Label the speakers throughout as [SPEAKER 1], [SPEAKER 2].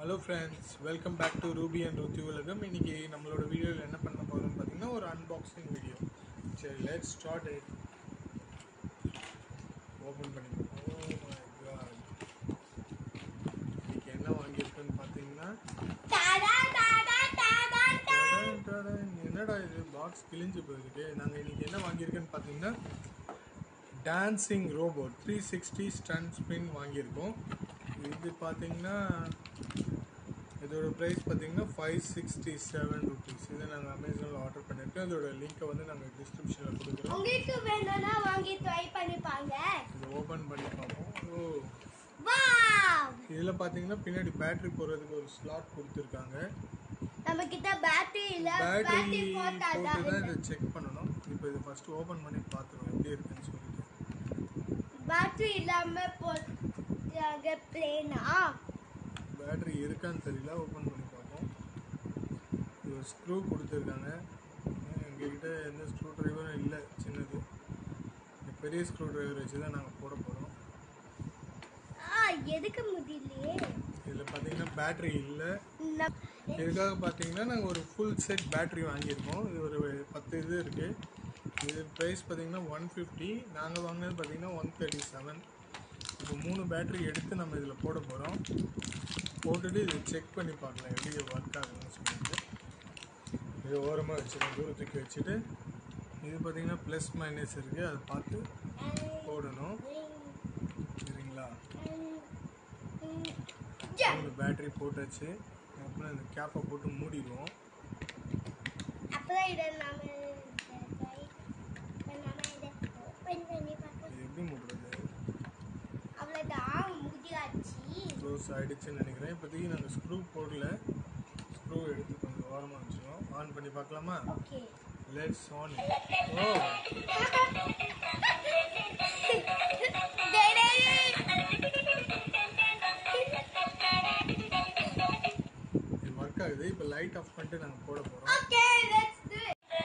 [SPEAKER 1] Hello friends welcome back to Ruby and Ruthi Ulagam இன்னைக்கு நம்மளோட வீடியோவில் என்ன பண்ண போகிறோம்னு பார்த்தீங்கன்னா ஒரு அன்பாக்சிங் வீடியோ சரி லெட் ஸ்டார்ட் இட் ஓப்பன் பண்ணி ஓ மை காட் இன்னைக்கு என்ன வாங்கியிருக்குன்னு பார்த்தீங்கன்னா டடன், டடன். என்னடா இது பாக்ஸ் கிழிஞ்சு போயிருக்கு நாங்கள் இன்னைக்கு என்ன வாங்கியிருக்கேன்னு பார்த்தீங்கன்னா dancing robot three sixty stunt spin வாங்கியிருக்கோம் இது பார்த்தீங்கன்னா இதோட ப்ரைஸ் பார்த்தீங்கன்னா ஃபைவ் சிக்ஸ்டி செவன் ருபீஸ் இதை நாங்கள் அமேசானில் ஆர்டர் பண்ணியிருக்கோம் இதோட லிங்க்கை வந்து நாங்கள் டிஸ்கிரிப்ஷனில் கொடுக்குறோம்
[SPEAKER 2] உங்களுக்கு வேணும்னா வாங்கி ட்ரை பண்ணிப்பாங்க
[SPEAKER 1] இதை ஓப்பன் பண்ணி பார்ப்போம் ஓ
[SPEAKER 2] வாவ்
[SPEAKER 1] இதில் பார்த்தீங்கன்னா பின்னாடி பேட்டரி போடுறதுக்கு ஒரு ஸ்லாட் கொடுத்துருக்காங்க
[SPEAKER 2] நம்ம கிட்ட பேட்டரி இல்ல
[SPEAKER 1] பேட்டரி
[SPEAKER 2] பேட்டரி போட்டா
[SPEAKER 1] போட்டு தான்
[SPEAKER 2] தான்
[SPEAKER 1] இதை செக் பண்ணணும் இப்போ இது ஃபர்ஸ்ட் ஓப்பன் பண்ணி பார்த்துருவோம் எப்படி இருக்குன்னு சொல்லிட்டு
[SPEAKER 2] பேட்டரி இல்லாம போட்டாங்க பிளேனா
[SPEAKER 1] பேட்டரி இருக்கான்னு தெரியல ஓப்பன் பண்ணி பார்ப்போம் இது ஒரு ஸ்க்ரூ கொடுத்துருக்காங்க எங்ககிட்ட எந்த ஸ்க்ரூ ட்ரைவரும் இல்லை சின்னது இந்த பெரிய ஸ்க்ரூ டிரைவர் வச்சு தான் நாங்கள் போட போகிறோம்
[SPEAKER 2] ஆ எதுக்கு முடியலையே
[SPEAKER 1] இதில் பார்த்தீங்கன்னா பேட்டரி இல்லை
[SPEAKER 2] நம்-
[SPEAKER 1] இதுக்காக பார்த்தீங்கன்னா நாங்கள் ஒரு ஃபுல் செட் பேட்டரி வாங்கியிருக்கோம் இது ஒரு பத்து இது இருக்குது இது ப்ரைஸ் பார்த்தீங்கன்னா ஒன் ஃபிஃப்டி நாங்கள் வாங்கினது பார்த்தீங்கன்னா ஒன் தேர்ட்டி செவன் இப்போ மூணு பேட்டரி எடுத்து நம்ம இதில் போட போகிறோம் போட்டுட்டு இதை செக் பண்ணி பார்க்கலாம் எப்படி இது ஒர்க் ஆகுதுன்னு சொல்லிட்டு இது ஓரமாக வச்சுருக்கோம் தூரத்துக்கு வச்சுட்டு இது பார்த்தீங்கன்னா ப்ளஸ் மைனஸ் இருக்குது அதை பார்த்து போடணும் சரிங்களா
[SPEAKER 2] யா.
[SPEAKER 1] மூணு பேட்டரி போட்டாச்சு அப்புறம் இந்த கேப்பை போட்டு மூடிடுவோம்
[SPEAKER 2] அப்புறம் இதை நாம try- நாம இதை open பண்ணி பார்க்கலாம்.
[SPEAKER 1] இது எப்படி மூடுறது
[SPEAKER 2] அவ்வளவுதான் முடியாச்சு
[SPEAKER 1] க்ளோஸ் ஆகிடுச்சுன்னு நினைக்கிறேன் இப்போதைக்கு நாங்கள் ஸ்க்ரூ போடல ஸ்க்ரூ எடுத்து கொஞ்சம் ஓரமாக வச்சுருவோம் ஆன் பண்ணி பார்க்கலாமா
[SPEAKER 2] ஓகே
[SPEAKER 1] லெட்ஸ் ஆன் ஓ இது ஒர்க் ஆகுது இப்போ லைட் ஆஃப் பண்ணிட்டு நாங்கள் போட போகிறோம்
[SPEAKER 2] okay let's do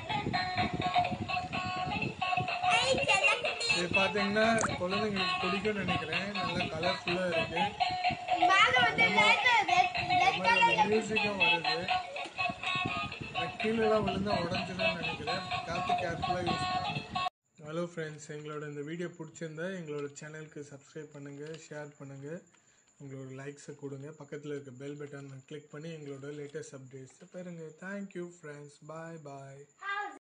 [SPEAKER 2] I select
[SPEAKER 1] இது பார்த்தீங்கன்னா குழந்தைங்களுக்கு பிடிக்கும்னு நினைக்கிறேன் நல்லா கலர்ஃபுல்லாக இருக்குது
[SPEAKER 2] மேல வந்து லைட் ரெட் ரெட் கலர்ல
[SPEAKER 1] மியூசிக்கும் வருது கீழெல்லாம் விழுந்தா உடஞ்சிடும்னு நினைக்கிறேன் பார்த்து கேர்ஃபுல்லாக யூஸ் பண்ணுங்க ஹலோ ஃப்ரெண்ட்ஸ் எங்களோட இந்த வீடியோ பிடிச்சிருந்தா எங்களோட சேனலுக்கு சப்ஸ்கிரைப் பண்ணுங்கள் ஷேர் பண்ணுங்கள் உங்களோட லைக்ஸை கொடுங்க பக்கத்தில் இருக்க பெல் பட்டன் கிளிக் பண்ணி எங்களோட லேட்டஸ்ட் அப்டேட்ஸை பெறுங்க thank you friends bye bye
[SPEAKER 2] How